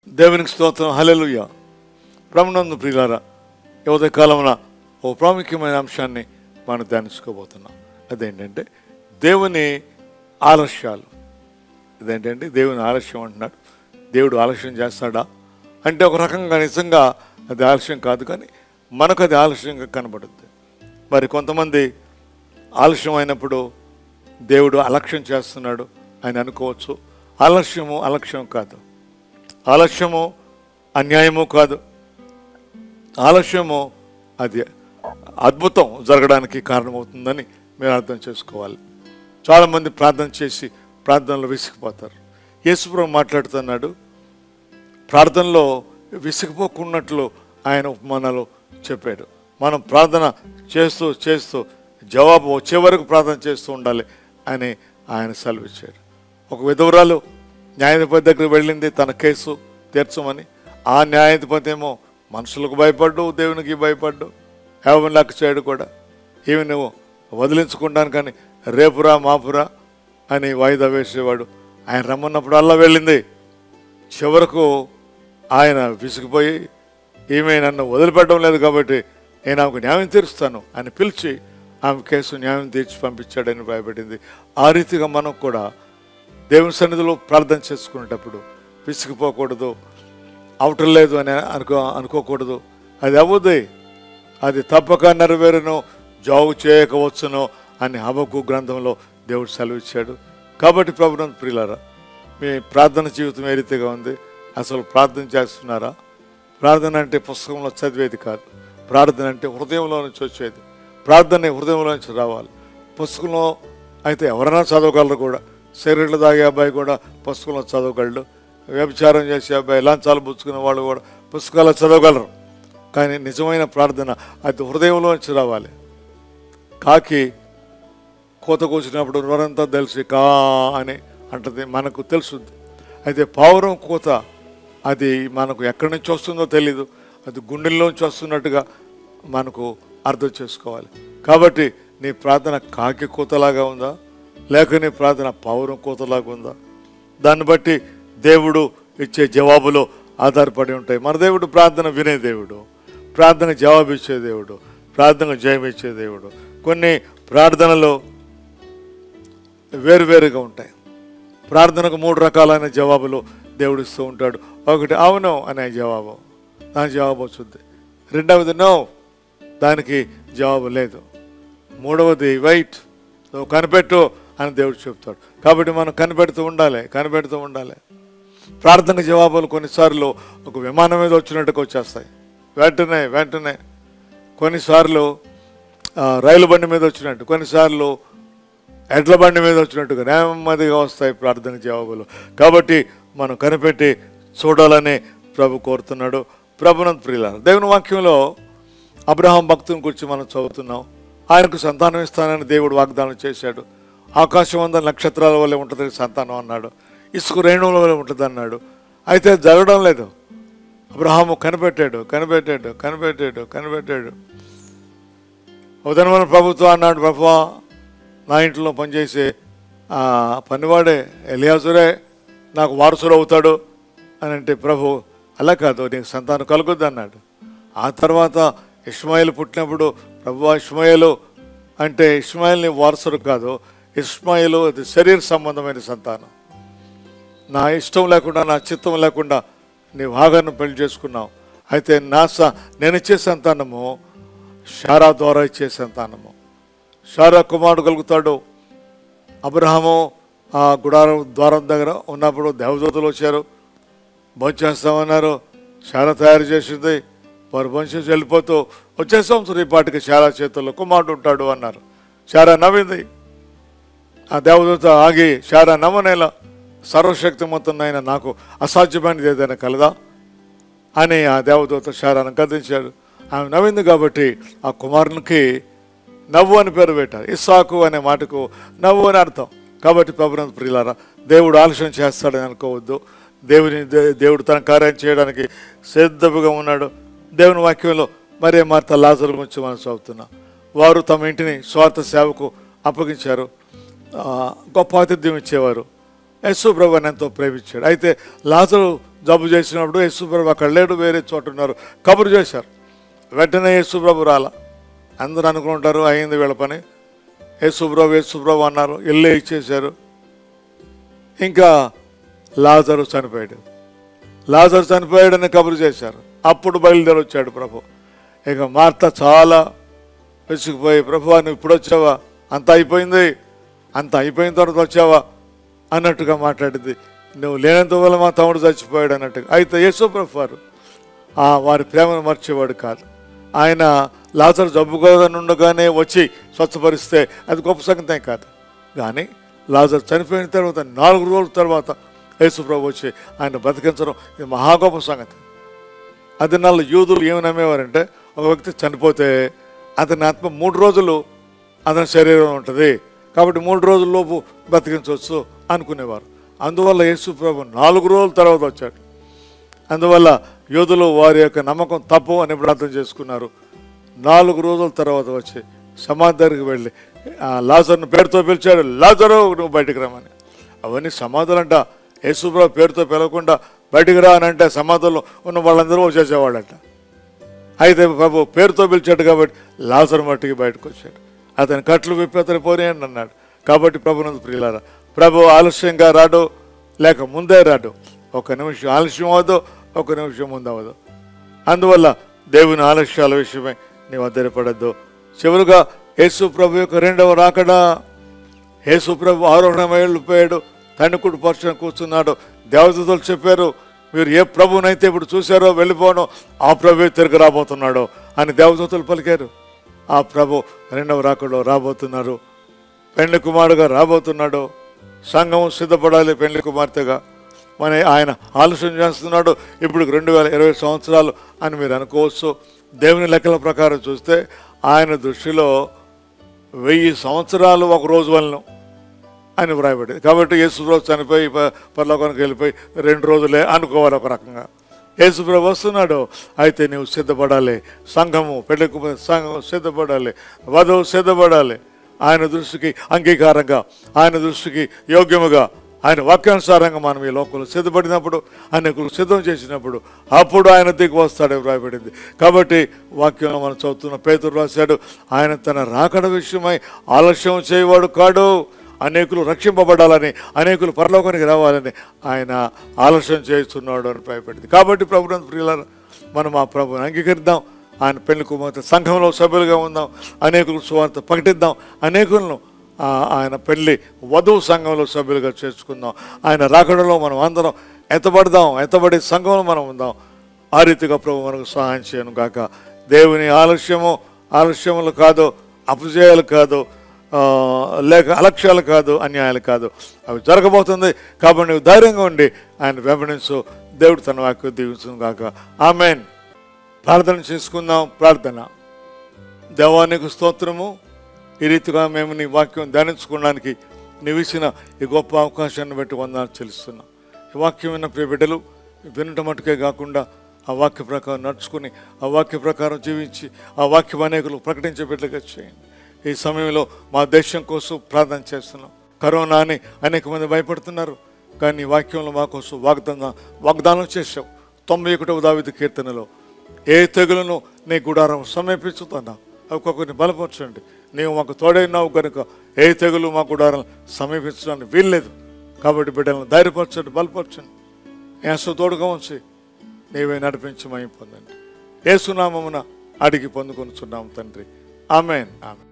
దేవునికి స్తోత్రం హలెలుయ ప్రభునందు ప్రియులారా యువత కాలమున ఓ ప్రాముఖ్యమైన అంశాన్ని మనం ధ్యానించుకోబోతున్నాం అదేంటంటే దేవుని ఆలస్యాలు ఇదేంటంటే దేవుని ఆలస్యం అంటున్నాడు దేవుడు ఆలస్యం చేస్తాడా అంటే ఒక రకంగా నిజంగా అది ఆలస్యం కాదు కానీ మనకు అది ఆలస్యంగా కనబడుద్ది మరి కొంతమంది ఆలస్యం అయినప్పుడు దేవుడు అలక్ష్యం చేస్తున్నాడు అని అనుకోవచ్చు ఆలస్యము అలక్ష్యం కాదు ఆలస్యము అన్యాయము కాదు ఆలస్యము అది అద్భుతం జరగడానికి కారణమవుతుందని మీరు అర్థం చేసుకోవాలి చాలామంది ప్రార్థన చేసి ప్రార్థనలో విసిగిపోతారు యేసుప్రభు మాట్లాడుతున్నాడు ప్రార్థనలో విసిగిపోకున్నట్లు ఆయన ఉపమానాలు చెప్పాడు మనం ప్రార్థన చేస్తూ చేస్తూ జవాబు వచ్చే వరకు ప్రార్థన చేస్తూ ఉండాలి అని ఆయన సెలవిచ్చాడు ఒక విధవరాలు న్యాయాధిపతి దగ్గరికి వెళ్ళింది తన కేసు తీర్చమని ఆ న్యాయాధిపతి ఏమో మనుషులకు భయపడ్డు దేవునికి భయపడ్డు ఏమని లెక్క చేయడు కూడా ఏమి నువ్వు వదిలించుకుంటాను కానీ రేపురా మాపురా అని వాయిదా వేసేవాడు ఆయన రమ్మన్నప్పుడు అల్లా వెళ్ళింది చివరకు ఆయన విసిగిపోయి ఈమె నన్ను వదిలిపెట్టడం లేదు కాబట్టి నేను ఆమెకు న్యాయం తీరుస్తాను అని పిలిచి ఆమె కేసు న్యాయం తీర్చి పంపించాడని భయపడింది ఆ రీతిగా మనం కూడా దేవుని సన్నిధిలో ప్రార్థన చేసుకునేటప్పుడు విసిగిపోకూడదు అవటం లేదు అని అనుకో అనుకోకూడదు అది అవ్వదు అది తప్పక నెరవేరును జాగు చేయకవచ్చును అని హబకు గ్రంథంలో దేవుడు సెలవిచ్చాడు కాబట్టి ప్రభుత్వం ప్రియులారా మీ ప్రార్థన జీవితం ఏ రీతిగా ఉంది అసలు ప్రార్థన చేస్తున్నారా ప్రార్థన అంటే పుస్తకంలో చదివేది కాదు ప్రార్థన అంటే హృదయంలో నుంచి వచ్చేది ప్రార్థన హృదయంలో నుంచి రావాలి పుస్తకంలో అయితే ఎవరైనా చదవగలరు కూడా సిగరెట్లు తాగే అబ్బాయి కూడా పుస్తకంలో చదవగలడు వ్యభిచారం చేసే అబ్బాయి లంచాలు పుచ్చుకునే వాళ్ళు కూడా పుస్తకాలు చదవగలరు కానీ నిజమైన ప్రార్థన అది హృదయంలో నుంచి రావాలి కాకి కోత కూర్చున్నప్పుడు నోరంతా తెలిసి కా అని అంటది మనకు తెలుసుద్ది అయితే పావురం కోత అది మనకు ఎక్కడి నుంచి వస్తుందో తెలీదు అది గుండెల్లోంచి వస్తున్నట్టుగా మనకు అర్థం చేసుకోవాలి కాబట్టి నీ ప్రార్థన కాకి కోతలాగా ఉందా లేక నీ ప్రార్థన పావురం కోతలాగా ఉందా దాన్ని బట్టి దేవుడు ఇచ్చే జవాబులు ఆధారపడి ఉంటాయి మన దేవుడు ప్రార్థన వినే దేవుడు ప్రార్థన జవాబు ఇచ్చే దేవుడు ప్రార్థన జయం ఇచ్చే దేవుడు కొన్ని ప్రార్థనలు వేరువేరుగా ఉంటాయి ప్రార్థనకు మూడు రకాలైన జవాబులు దేవుడు ఇస్తూ ఉంటాడు ఒకటి అవును అనే జవాబు దాని జవాబు వస్తుంది రెండవది నో దానికి జవాబు లేదు మూడవది వెయిట్ నువ్వు కనిపెట్టు అని దేవుడు చెప్తాడు కాబట్టి మనం కనిపెడుతూ ఉండాలి కనిపెడుతూ ఉండాలి ప్రార్థన జవాబులు కొన్నిసార్లు ఒక విమానం మీద వచ్చినట్టుగా వచ్చేస్తాయి వెంటనే వెంటనే కొన్నిసార్లు ఆ, రైలు బండి మీద వచ్చినట్టు కొన్నిసార్లు ఎడ్ల బండి మీద వచ్చినట్టుగా నెమ్మదిగా వస్తాయి ప్రార్థన జవాబులు కాబట్టి మనం కనిపెట్టి చూడాలని ప్రభు కోరుతున్నాడు ప్రభునంత్ ప్రియుల దేవుని వాక్యంలో అబ్రహాం భక్తుని గురించి మనం చదువుతున్నాం ఆయనకు సంతానం ఇస్తానని దేవుడు వాగ్దానం చేశాడు ఆకాశం అంతా నక్షత్రాల వల్లే ఉంటుంది సంతానం అన్నాడు ఇసుక రేణువుల వల్లే ఉంటుంది అన్నాడు అయితే జరగడం లేదు అబ్రహాము కనిపెట్టాడు కనిపెట్టాడు కనిపెట్టాడు కనిపెట్టాడు ఉదయమైన ప్రభుత్వం అన్నాడు ప్రభు నా ఇంట్లో పనిచేసే ఆ పనివాడే ఎలియాసురే నాకు వారసుడు అవుతాడు అని అంటే ప్రభు అలా కాదు నీకు సంతానం కలుగుద్ది అన్నాడు ఆ తర్వాత ఇస్మాయిల్ పుట్టినప్పుడు ప్రభు ఇస్మాయిలు అంటే ఇస్మాయిల్ని వారసుడు కాదు ఇస్మాయిలు అది శరీర సంబంధమైన సంతానం నా ఇష్టం లేకుండా నా చిత్తం లేకుండా నీ వాగను పెళ్లి చేసుకున్నావు అయితే నా స నేను ఇచ్చే సంతానము షారా ద్వారా ఇచ్చే సంతానము షారా కుమారుడు కలుగుతాడు అబ్రహము ఆ గుడారం ద్వారం దగ్గర ఉన్నప్పుడు దేవదూతలు వచ్చారు భోంచేస్తామన్నారు షారా తయారు చేసింది వారు భోంచేసి వెళ్ళిపోతూ వచ్చే సంవత్సరం ఈ పాటికి షారా చేతుల్లో కుమారుడు ఉంటాడు అన్నారు షారా నవ్వింది ఆ దేవదూత ఆగి షారా నమ్మనేలా సర్వశక్తిమంతున్న ఆయన నాకు అసాధ్యమైనది ఏదైనా కలదా అని ఆ దేవదూత షారాను గద్దించాడు ఆమె నవ్వింది కాబట్టి ఆ కుమారునికి నవ్వు అని పేరు పెట్టారు ఇస్సాకు అనే మాటకు నవ్వు అని అర్థం కాబట్టి ప్రభుత్వ ప్రియులారా దేవుడు ఆలస్యం చేస్తాడని అనుకోవద్దు దేవుని దే- దేవుడు తన కార్యం చేయడానికి సిద్ధముగా ఉన్నాడు దేవుని వాక్యంలో మరే మార్త లాజరు గురించి మనం చదువుతున్నాం వారు తమ ఇంటిని స్వార్థ సేవకు అప్పగించారు ఆ, గొప్ప ఆతిథ్యం ఇచ్చేవారు యశు ప్రభు ఎంతో ప్రేమించాడు అయితే లాజరు జబ్బు చేసినప్పుడు యేసుప్రభు అక్కడ లేడు వేరే చోట ఉన్నారు కబురు చేశారు వెంటనే యేసుప్రభు రాల అందరూ అనుకుంటారు అయింది వీళ్ళ పని యేసుప్రభు యేసుప్రభు అన్నారు ఇల్లే ఇచ్చేశారు ఇంకా లాజరు చనిపోయాడు లాజరు చనిపోయాడని కబురు చేశారు అప్పుడు బయలుదేరి వచ్చాడు ప్రభు ఇక మార్త చాలా విసిగిపోయి ప్రభు నువ్వు ఇప్పుడు వచ్చావా అంత అయిపోయింది అంత అయిపోయిన తర్వాత వచ్చావా అన్నట్టుగా మాట్లాడింది నువ్వు లేనంత వల్ల మా తమ్ముడు చచ్చిపోయాడు అన్నట్టుగా అయితే యేసు ప్రభు వారు ఆ వారి ప్రేమను మర్చేవాడు కాదు ఆయన లాజరు జబ్బుకోదని ఉండగానే వచ్చి స్వచ్ఛపరిస్తే అది గొప్ప సంగతే కాదు కానీ లాజర్ చనిపోయిన తర్వాత నాలుగు రోజుల తర్వాత యేసు ప్రభు వచ్చి ఆయన బతికించడం ఇది మహా గొప్ప సంగతి అది నాలుగు యూదులు ఏమి నమ్మేవారంటే ఒక వ్యక్తి చనిపోతే అతని ఆత్మ మూడు రోజులు అతని శరీరం ఉంటుంది కాబట్టి మూడు రోజుల లోపు బతికించవచ్చు అనుకునేవారు అందువల్ల యేసు ప్రభు నాలుగు రోజుల తర్వాత వచ్చాడు అందువల్ల యోధులు వారి యొక్క నమ్మకం తప్పు అని ఇప్పుడు అర్థం చేసుకున్నారు నాలుగు రోజుల తర్వాత వచ్చి సమాధి దగ్గరికి వెళ్ళి ఆ లాజర్ను పేరుతో పిలిచాడు లాజరు నువ్వు బయటికి రమ్మని అవన్నీ సమాధులంట యేసుప్రభు పేరుతో పిలవకుండా బయటికి రా అని అంటే సమాధుల్లో ఉన్న వాళ్ళందరూ వచ్చేసేవాళ్ళంట అయితే ప్రభు పేరుతో పిలిచాడు కాబట్టి లాజర్ మట్టికి బయటకు వచ్చాడు అతని కట్లు విప్పి అతని పోనీయండి అన్నాడు కాబట్టి ప్రభునందు ప్రియులారా ప్రభు ఆలస్యంగా రాడు లేక ముందే రాడు ఒక నిమిషం ఆలస్యం అవ్వదు ఒక నిమిషం ముందు అవ్వదు అందువల్ల దేవుని ఆలస్యాల విషయమై నీవు అద్దరిపడద్దు చివరిగా యేసు ప్రభు యొక్క రెండవ రాకడా యేసు ప్రభు ఆరోహణమై వెళ్ళిపోయాడు తండ్రి పక్షం కూర్చున్నాడు దేవదూతలు చెప్పారు మీరు ఏ ప్రభునైతే ఇప్పుడు చూశారో వెళ్ళిపోను ఆ ప్రభు తిరిగి రాబోతున్నాడు అని దేవదూతలు పలికారు ఆ ప్రభు రెండవ రాకడలో రాబోతున్నారు పెళ్లి కుమారుడుగా రాబోతున్నాడు సంఘం సిద్ధపడాలి పెళ్లి కుమార్తెగా మన ఆయన ఆలోచన చేస్తున్నాడు ఇప్పుడు రెండు వేల ఇరవై సంవత్సరాలు అని మీరు అనుకోవచ్చు దేవుని లెక్కల ప్రకారం చూస్తే ఆయన దృష్టిలో వెయ్యి సంవత్సరాలు ఒక రోజు వలన అని వ్రాయబడింది కాబట్టి యేసుప్రభు చనిపోయి ప- పరలోకానికి వెళ్ళిపోయి రెండు రోజులే అనుకోవాలి ఒక రకంగా యేసుప్రభు వస్తున్నాడు అయితే నీవు సిద్ధపడాలి సంఘము పెళ్లికు సంఘం సిద్ధపడాలి వధువు సిద్ధపడాలి ఆయన దృష్టికి అంగీకారంగా ఆయన దృష్టికి యోగ్యముగా ఆయన వాక్యానుసారంగా మనం ఈ లోకంలో సిద్ధపడినప్పుడు అనేకులు సిద్ధం చేసినప్పుడు అప్పుడు ఆయన దిగి వస్తాడని వ్రాయబడింది కాబట్టి వాక్యంలో మనం చదువుతున్న పేతురు రాశాడు ఆయన తన రాకడ విషయమై ఆలస్యం చేయవాడు కాడు అనేకులు రక్షింపబడాలని అనేకులు పరలోకానికి రావాలని ఆయన ఆలస్యం చేస్తున్నాడు అని భయపడింది కాబట్టి ప్రభుత్వ ప్రియుల మనం ఆ ప్రభుని అంగీకరిద్దాం ఆయన పెళ్లి కుమార్తె సంఘంలో సభ్యులుగా ఉందాం అనేకులకు సువార్త ప్రకటిద్దాం అనేకులను ఆ, ఆయన పెళ్లి వధువు సంఘంలో సభ్యులుగా చేర్చుకుందాం ఆయన రాకడలో మనం అందరం ఎత్తబడదాం ఎత్తబడి సంఘంలో మనం ఉందాం ఆ రీతిగా ప్రభు మనకు సహాయం చేయను గాక దేవుని ఆలస్యము ఆలస్యములు కాదు అపజయాలు కాదు ఆ, లేక అలక్ష్యాలు కాదు అన్యాయాలు కాదు అవి జరగబోతుంది కాబట్టి నువ్వు ధైర్యంగా ఉండి ఆయన వెంబడించు దేవుడు తన వాక్యం దీవించును గాక ఆమెన్ ప్రార్థన చేసుకుందాం ప్రార్థన దేవానికి స్తోత్రము ఈ రీతిగా మేము నీ వాక్యం ధ్యానించుకోవడానికి నీవు ఇచ్చిన ఈ గొప్ప అవకాశాన్ని బట్టి వందనాలు చెల్లిస్తున్నాం ఈ వాక్యం విన్న ప్రియ బిడ్డలు వినటం మటుకే కాకుండా ఆ వాక్య ప్రకారం నడుచుకుని ఆ వాక్య ప్రకారం జీవించి ఆ వాక్యం అనేకులు ప్రకటించే బిడ్డలుగా చేయండి ఈ సమయంలో మా దేశం కోసం ప్రార్థన చేస్తున్నాం కరోనా అని అనేక మంది భయపడుతున్నారు కానీ ఈ వాక్యంలో మా కోసం వాగ్దానం వాగ్దానం చేశావు తొంభై ఒకటవ దావిది కీర్తనలో ఏ తెగులను నీ గుడారం సమీపించుతున్నా ఒక్కొక్కరిని బలపరచండి నీవు మాకు తోడైనావు కనుక ఏ తెగులు మా గుడారం సమీపించడానికి వీల్లేదు కాబట్టి బిడ్డలను ధైర్యపరచండి బలపరచండి ఏసు తోడుగా ఉంచి నీవే నడిపించమని పొందండి ఏసునామమున అడిగి పొందుకొనుచున్నాం తండ్రి ఆమెన్ ఆమె